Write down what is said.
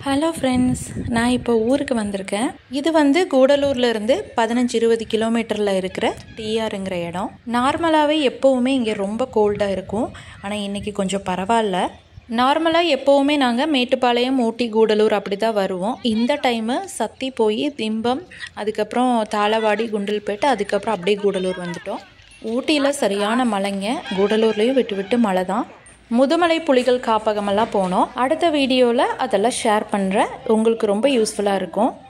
hello friends நான் இப்போ ஊருக்கு வந்திருக்கேன் இது வந்து கூடலூர்ல இருந்து பதினஞ்சு இருபது கிலோமீட்டரில் இருக்கிற டிஆருங்கிற இடம் நார்மலாகவே எப்போவுமே இங்கே ரொம்ப கோல்டாக இருக்கும் ஆனால் இன்றைக்கி கொஞ்சம் பரவாயில்ல நார்மலாக எப்போவுமே நாங்கள் மேட்டுப்பாளையம் ஊட்டி கூடலூர் அப்படி தான் வருவோம் இந்த டைமு சத்தி போய் திம்பம் அதுக்கப்புறம் தாளவாடி குண்டல்பேட்டை அதுக்கப்புறம் அப்படியே கூடலூர் வந்துட்டோம் ஊட்டியில் சரியான மழைங்க கூடலூர்லேயும் விட்டு விட்டு மழை தான் முதுமலை புலிகள் காப்பகமெல்லாம் போனோம் அடுத்த வீடியோவில் அதெல்லாம் ஷேர் பண்ணுறேன் உங்களுக்கு ரொம்ப யூஸ்ஃபுல்லாக இருக்கும்